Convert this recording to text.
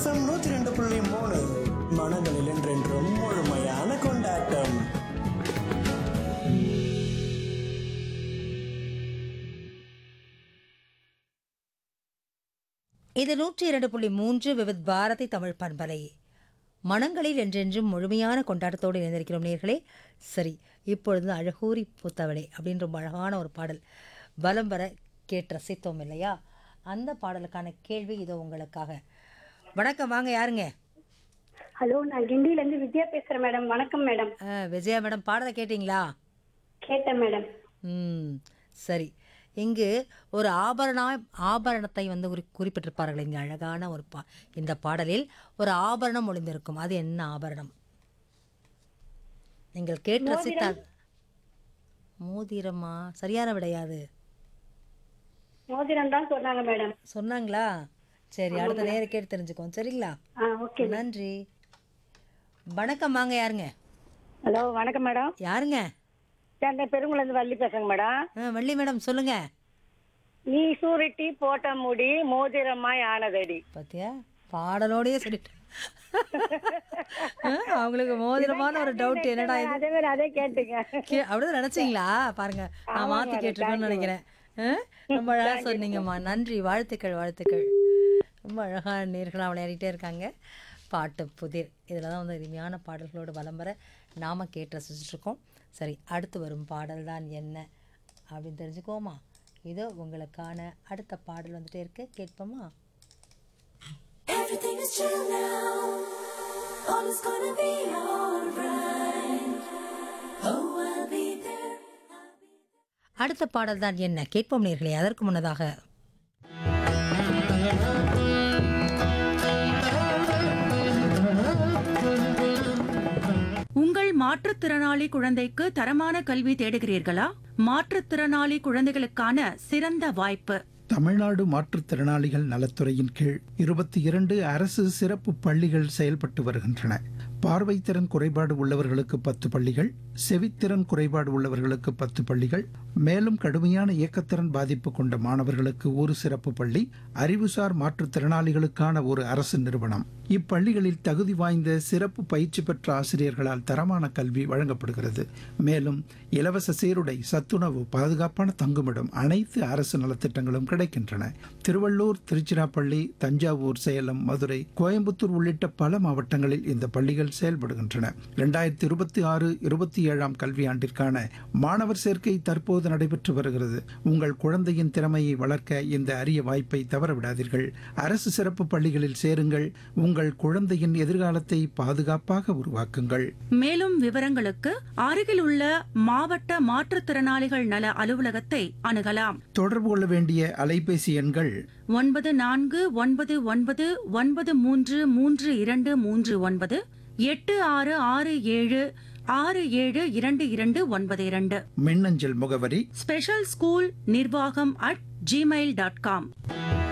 FM நூத்தி ரெண்டு புள்ளி மூணு மனங்களில் என்றென்றும் முழுமையான கொண்டாட்டம் இது நூற்றி இரண்டு புள்ளி மூன்று விவித் பாரதி தமிழ் பண்பலை மனங்களில் என்றென்றும் முழுமையான கொண்டாட்டத்தோடு இணைந்திருக்கிறோம் நேர்களே சரி இப்பொழுது அழகூரி பூத்தவளே அப்படின்ற ரொம்ப அழகான ஒரு பாடல் பலம் வர கேட்டு ரசித்தோம் இல்லையா அந்த பாடலுக்கான கேள்வி இதோ உங்களுக்காக வணக்கம் வாங்க யாருங்க ஹலோ நான் கிண்டில இருந்து வித்யா பேசுறேன் மேடம் வணக்கம் மேடம் ஆ, விஜயா மேடம் பாடலை கேட்டிங்களா கேட்டேன் மேடம் ம் சரி இங்கு ஒரு ஆபரண ஆபரணத்தை வந்து குறி குறிப்பிட்டிருப்பார்கள் இங்கே அழகான ஒரு பா இந்த பாடலில் ஒரு ஆபரணம் ஒளிந்திருக்கும் அது என்ன ஆபரணம் நீங்கள் கேட்டு ரசித்தால் மோதிரமா சரியான விடையாது மோதிரம் தான் சொன்னாங்க மேடம் சொன்னாங்களா சரி அடுத்த நேரம் கேட்டு தெரிஞ்சுக்கோம் சரிங்களா ஆ ஓகே நன்றி வணக்கம் வாங்க யாருங்க ஹலோ வணக்கம் மேடம் யாருங்க சென்னை பெருங்குளந்து வள்ளி பேசுங்க மேடம் ஆ, வள்ளி மேடம் சொல்லுங்க நீ சூரிட்டி போட்ட முடி மோதிரமாய் ஆனதடி பாத்தியா பாடலோடயே சொல்லிட்டு ஆ, அவங்களுக்கு மோதிரமான ஒரு டவுட் என்னடா இது அதே மாதிரி அதே கேட்டுங்க கே- அப்படிதான் நினைச்சீங்களா பாருங்க நான் மாத்தி கேட்டிருக்கேன்னு நினைக்கிறேன் ஆ? ரொம்ப அழகா சொன்னீங்கம்மா நன்றி வாழ்த்துக்கள் வாழ்த்துக்கள் ரொம்ப அழகான நேர்களாக விளையாடிட்டே இருக்காங்க பாட்டு புதிர் இதில் தான் வந்து இனிமையான பாடல்களோடு வலம் வர நாம கேட்டு ரசிச்சுட்ருக்கோம் சரி அடுத்து வரும் பாடல் தான் என்ன அப்படின்னு தெரிஞ்சுக்கோமா இதோ உங்களுக்கான அடுத்த பாடல் வந்துட்டே இருக்கு கேட்போமா Everything is chill now. All is gonna be alright. Oh, I'll be there. அடுத்த பாடல் தான் என்ன கேட்போம் நேர்களே அதற்கு முன்னதாக உங்கள் மாற்றுத்திறனாளி குழந்தைக்கு தரமான கல்வி தேடுகிறீர்களா மாற்றுத்திறனாளி குழந்தைகளுக்கான சிறந்த வாய்ப்பு தமிழ்நாடு மாற்றுத்திறனாளிகள் நலத்துறையின் கீழ் இருபத்தி இரண்டு அரசு சிறப்பு பள்ளிகள் செயல்பட்டு வருகின்றன பார்வைத்திறன் குறைபாடு உள்ளவர்களுக்கு பத்து பள்ளிகள் செவித்திறன் குறைபாடு உள்ளவர்களுக்கு பத்து பள்ளிகள் மேலும் கடுமையான இயக்கத்திறன் பாதிப்பு கொண்ட மாணவர்களுக்கு ஒரு சிறப்பு பள்ளி அறிவுசார் மாற்றுத்திறனாளிகளுக்கான ஒரு அரசு நிறுவனம் இப்பள்ளிகளில் தகுதி வாய்ந்த சிறப்பு பயிற்சி பெற்ற ஆசிரியர்களால் தரமான கல்வி வழங்கப்படுகிறது மேலும் இலவச சீருடை சத்துணவு பாதுகாப்பான தங்குமிடம் அனைத்து அரசு நலத்திட்டங்களும் கிடைக்கின்றன திருவள்ளூர் திருச்சிராப்பள்ளி தஞ்சாவூர் சேலம் மதுரை கோயம்புத்தூர் உள்ளிட்ட பல மாவட்டங்களில் இந்த பள்ளிகள் செயல்படுகின்றன இரண்டாயிரத்தி இருபத்தி ஆறு இருபத்தி ஏழாம் கல்வியாண்டிற்கான மாணவர் சேர்க்கை தற்போது நடைபெற்று வருகிறது உங்கள் குழந்தையின் திறமையை வளர்க்க இந்த அரிய வாய்ப்பை தவறவிடாதீர்கள் அரசு சிறப்பு பள்ளிகளில் சேருங்கள் உங்கள் குழந்தையின் எதிர்காலத்தை பாதுகாப்பாக உருவாக்குங்கள் மேலும் விவரங்களுக்கு அருகில் உள்ள மாவட்ட மாற்றுத்திறனாளிகள் நல அலுவலகத்தை அணுகலாம் தொடர்பு கொள்ள வேண்டிய அலைபேசி எண்கள் ஒன்பது நான்கு ஒன்பது ஒன்பது ஒன்பது மூன்று மூன்று இரண்டு மூன்று ஒன்பது எட்டு ஆறு ஆறு ஏழு ஆறு ஏழு இரண்டு இரண்டு ஒன்பது இரண்டு மின்னஞ்சல் முகவரி ஸ்பெஷல் ஸ்கூல் நிர்வாகம் அட் ஜிமெயில் டாட் காம்